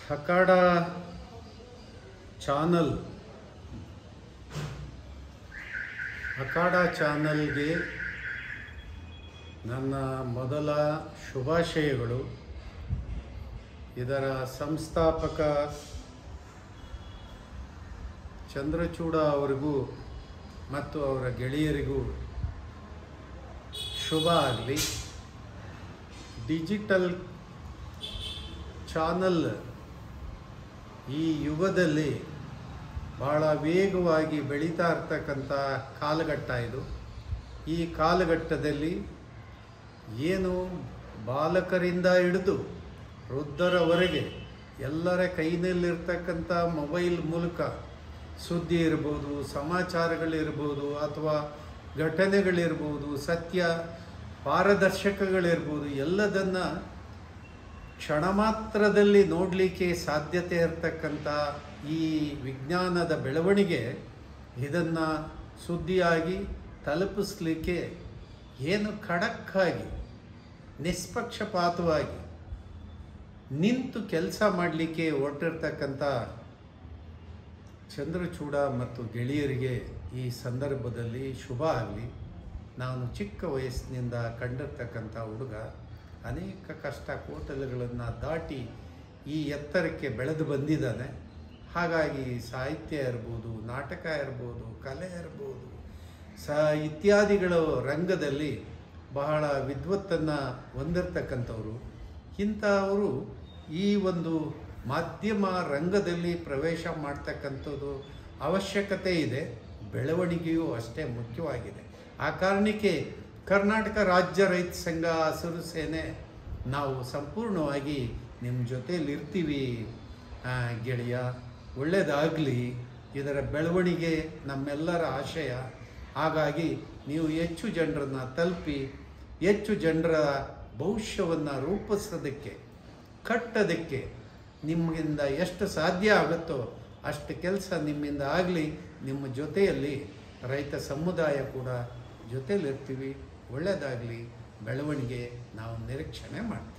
ಹಕಾಡ channel ಹಕಾಡ ಚಾನಲ್ಗೆ ನನ್ನ ಮೊದಲ ಶುಭಾಶಯಗಳು ಇದರ ಸಂಸ್ಥಾಪಕ ಚಂದ್ರಚೂಡ ಅವರಿಗೂ ಮತ್ತು ಅವರ ಗೆಳೆಯರಿಗೂ ಶುಭ ಆಗಲಿ ಡಿಜಿಟಲ್ ಚಾನಲ್ ಈ ಯುಗದಲ್ಲಿ ಬಹಳ ವೇಗವಾಗಿ ಬೆಳೀತಾ ಇರ್ತಕ್ಕಂಥ ಕಾಲಘಟ್ಟ ಇದು ಈ ಕಾಲಘಟ್ಟದಲ್ಲಿ ಏನು ಬಾಲಕರಿಂದ ಹಿಡಿದು ವೃದ್ಧರವರೆಗೆ ಎಲ್ಲರ ಕೈನಲ್ಲಿರ್ತಕ್ಕಂಥ ಮೊಬೈಲ್ ಮೂಲಕ ಸುದ್ದಿ ಇರ್ಬೋದು ಸಮಾಚಾರಗಳಿರ್ಬೋದು ಅಥವಾ ಘಟನೆಗಳಿರ್ಬೋದು ಸತ್ಯ ಪಾರದರ್ಶಕಗಳಿರ್ಬೋದು ಎಲ್ಲದನ್ನು ಕ್ಷಣ ಮಾತ್ರದಲ್ಲಿ ನೋಡಲಿಕ್ಕೆ ಸಾಧ್ಯತೆ ಇರತಕ್ಕಂಥ ಈ ವಿಜ್ಞಾನದ ಬೆಳವಣಿಗೆ ಇದನ್ನು ಸುದ್ದಿಯಾಗಿ ತಲುಪಿಸ್ಲಿಕ್ಕೆ ಏನು ಖಡಕ್ಕಾಗಿ ನಿಷ್ಪಕ್ಷಪಾತವಾಗಿ ನಿಂತು ಕೆಲಸ ಮಾಡಲಿಕ್ಕೆ ಹೊರಟಿರ್ತಕ್ಕಂಥ ಚಂದ್ರಚೂಡ ಮತ್ತು ಗೆಳೆಯರಿಗೆ ಈ ಸಂದರ್ಭದಲ್ಲಿ ಶುಭ ಆಗಲಿ ನಾನು ಚಿಕ್ಕ ವಯಸ್ಸಿನಿಂದ ಕಂಡಿರ್ತಕ್ಕಂಥ ಹುಡುಗ ಅನೇಕ ಕಷ್ಟ ಕೋಟಲುಗಳನ್ನು ದಾಟಿ ಈ ಎತ್ತರಕ್ಕೆ ಬೆಳೆದು ಬಂದಿದ್ದಾನೆ ಹಾಗಾಗಿ ಸಾಹಿತ್ಯ ಇರ್ಬೋದು ನಾಟಕ ಇರ್ಬೋದು ಕಲೆ ಇರ್ಬೋದು ಸ ಇತ್ಯಾದಿಗಳ ರಂಗದಲ್ಲಿ ಬಹಳ ವಿದ್ವತ್ತನ್ನು ಹೊಂದಿರತಕ್ಕಂಥವ್ರು ಇಂಥವರು ಈ ಒಂದು ಮಾಧ್ಯಮ ರಂಗದಲ್ಲಿ ಪ್ರವೇಶ ಮಾಡ್ತಕ್ಕಂಥದ್ದು ಅವಶ್ಯಕತೆ ಇದೆ ಬೆಳವಣಿಗೆಯೂ ಅಷ್ಟೇ ಮುಖ್ಯವಾಗಿದೆ ಆ ಕಾರಣಕ್ಕೆ ಕರ್ನಾಟಕ ರಾಜ್ಯ ರೈತ ಸಂಘ ಹಸಿರು ಸೇನೆ ನಾವು ಸಂಪೂರ್ಣವಾಗಿ ನಿಮ್ಮ ಜೊತೆಯಲ್ಲಿ ಇರ್ತೀವಿ ಆ, ಗೆಳೆಯ ಒಳ್ಳೆಯದಾಗಲಿ ಇದರ ಬೆಳವಣಿಗೆ ನಮ್ಮೆಲ್ಲರ ಆಶಯ ಹಾಗಾಗಿ ನೀವು ಹೆಚ್ಚು ಜನರನ್ನು ತಲುಪಿ ಹೆಚ್ಚು ಜನರ ಭವಿಷ್ಯವನ್ನು ರೂಪಿಸೋದಕ್ಕೆ ಕಟ್ಟೋದಕ್ಕೆ ನಿಮ್ಮಿಂದ ಎಷ್ಟು ಸಾಧ್ಯ ಆಗುತ್ತೋ ಅಷ್ಟು ಕೆಲಸ ನಿಮ್ಮಿಂದ ಆಗಲಿ ನಿಮ್ಮ ಜೊತೆಯಲ್ಲಿ ರೈತ ಸಮುದಾಯ ಕೂಡ ಜೊತೆಯಲ್ಲಿರ್ತೀವಿ ಒಳ್ಳೆಯದಾಗಲಿ ಬೆಳವಣಿಗೆ ನಾವು ನಿರೀಕ್ಷಣೆ ಮಾಡ್ತೀವಿ